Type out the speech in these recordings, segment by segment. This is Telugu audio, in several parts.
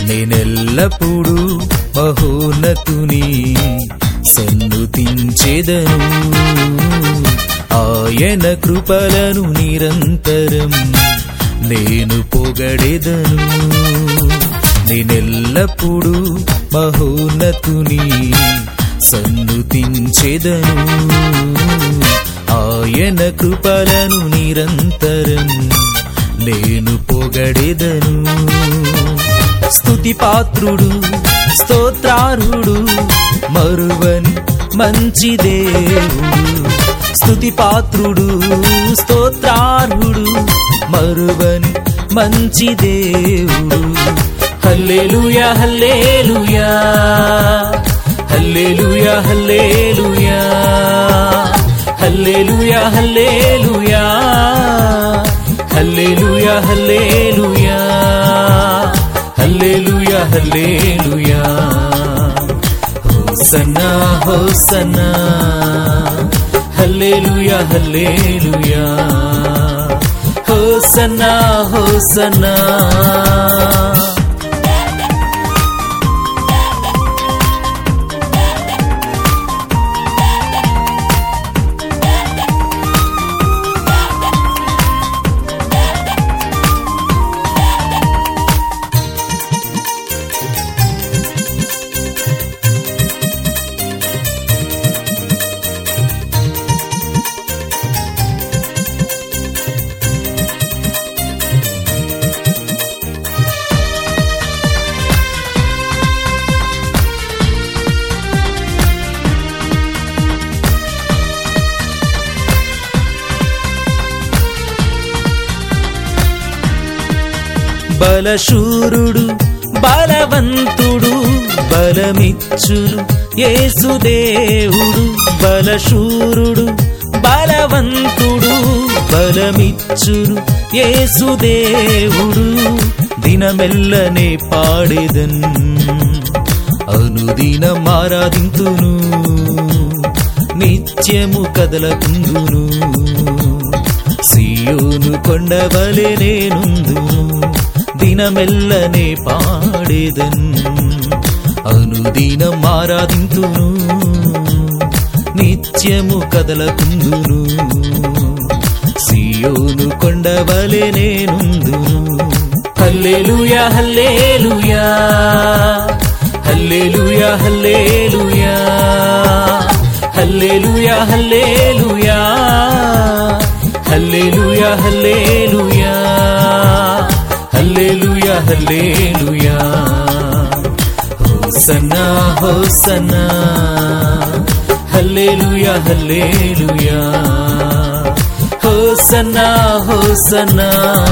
నేనెల్లప్పుడూ మహోన్నతుని సన్నుతించెదను ఆయన కృపలను నిరంతరం నేను పొగడెదను నేనెల్లప్పుడూ మహోన్నతుని సన్నుతించెదను ఆయన కృపలను నిరంతరం నేను పొగడెదను స్తుతి పాత్రుడు స్తోత్రారుడు మరువని మంచి దేవుడు స్తుతి పాత్రుడు స్తోత్రారుడు మరువని మంచి దేవుడు హల్లెలూయా హల్లెలూయా హల్లెలూయా హల్లెలూయా హల్లెలూయా హల్లెలూయా హల్లెలూయా హల్లెలూయా హల్లెలూయా హల్లెలూయా హోసన్నా హోసన్నా హల్లెలూయా హల్లెలూయా హోసన్నా హోసన్నా బలశూరుడు బలవంతుడు బలమిచ్చును యేసుదేవుడు బలశూరుడు బలవంతుడు బలమిచ్చును యేసుదేవుడు దినమెల్లనే పాడేదన్ అనుదినం ఆరాధింతును నిత్యము కదలకుందును సియోను కొండవలె నేనుందును దినమెల్లనే పాడేదన్ అనుదినం ఆరాధింతును నిత్యము కదలకుందును సియోను కొండవలె నేనుందును హల్లెలూయా హల్లెలూయా హల్లెలూయా హల్లెలూయా హల్లెలూయా హల్లెలూయా హల్లెలూయా హల్లెలూయా హల్లెలూయా హల్లెలూయా హోసన్నా హోసన్నా హల్లెలూయా హల్లెలూయా హోసన్నా హోసన్నా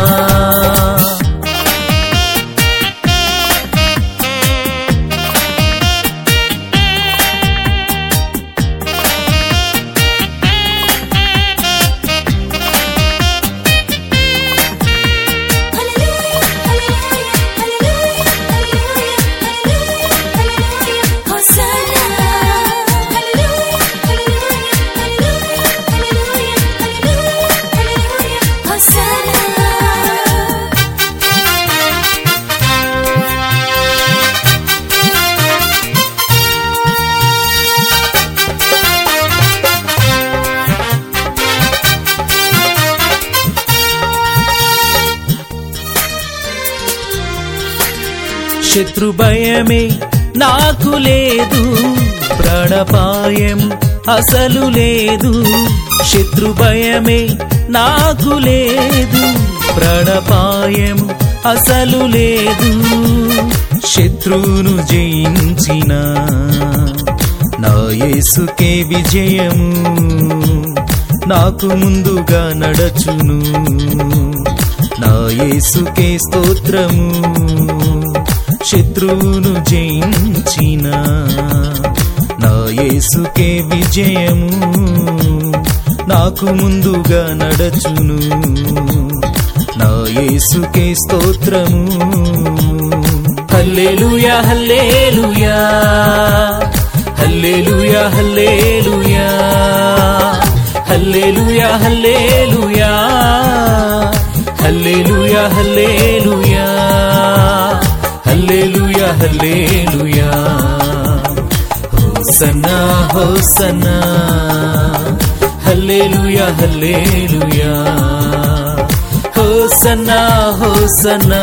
శత్రు భయమే నాకు లేదు ప్రాణపాయం అసలు లేదు శత్రు భయమే నాకు లేదు ప్రాణపాయం అసలు లేదు శత్రువును జయించిన నా యేసుకే విజయము నాకు ముందుగా నడచును నా యేసుకే స్తోత్రము శత్రువును జయించిన నా యేసుకే విజయము నాకు ముందుగా నడచును నా యేసుకే స్తోత్రము హల్లెలూయా హల్లెలూయా హల్లెలూయా హల్లెలూయా హల్లెలూయా హల్లెలూయా హల్లెలూయా హల్లెలూయా హల్లెలూయా హల్లేలుయా హోసన్నా హోసన్నా హల్లేలుయా హల్లేలుయా హోసన్నా హోసన్నా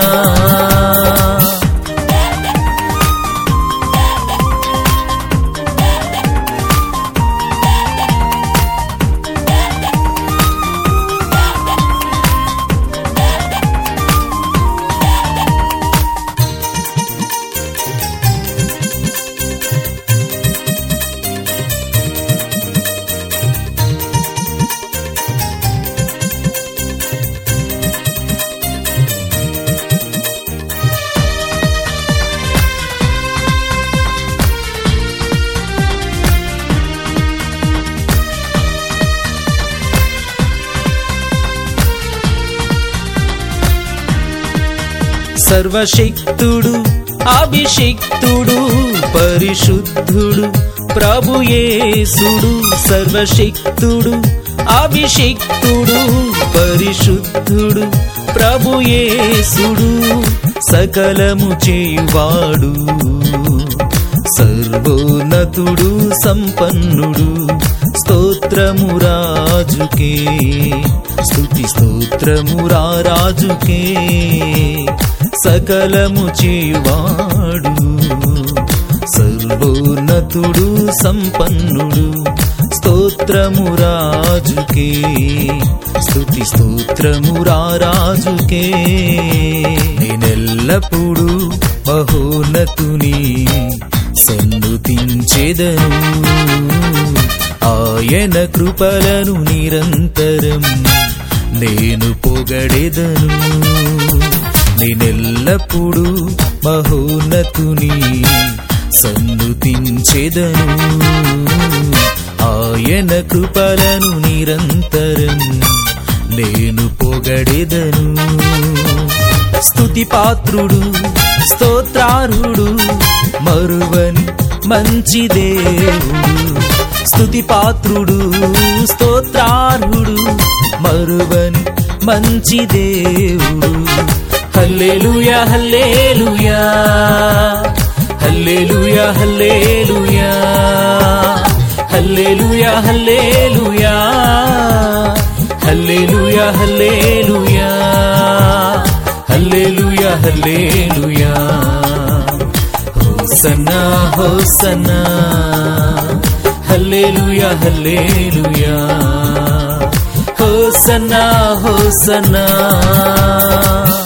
సర్వశక్తుడు అభిషిక్తుడు పరిశుద్ధుడు ప్రభుయేసుడు సర్వశక్తుడు అభిషిక్తుడు పరిశుద్ధుడు ప్రభుయేసుడు సకలము చేయువాడు సర్వోన్నతుడు సంపన్నుడు స్తోత్రము రాజుకే స్తుతి స్తోత్రము రాజుకే సకలము చేయువాడు సర్వోన్నతుడు సంపన్నుడు స్తోత్రము రాజుకే స్తుతి స్తోత్రము రాజుకే నేనెల్లప్పుడూ మహోన్నతుని సన్నుతించెదను ఆయన కృపలను నిరంతరం నేను పొగడెదను నేనెల్లప్పుడూ మహోన్నతుని సన్నుతించెదను ఆయన కృపలను నిరంతరం నేను పొగడెదను స్తుతి పాత్రుడు స్తోత్రారుడు మరువని మంచి దేవుడు స్తుతి పాత్రుడు స్తోత్రార్హుడు మరువని మంచి దేవుడు హల్లేలుయా హల్లేలుయా హల్లేలుయా హల్లేలుయా హల్లేలుయా హల్లేలుయా హల్లేలుయా హల్లేలుయా హల్లేలుయా హల్లేలుయా హోసన్నా హోసన్నా హల్లేలుయా హల్లేలుయా హోసన్నా హోసన్నా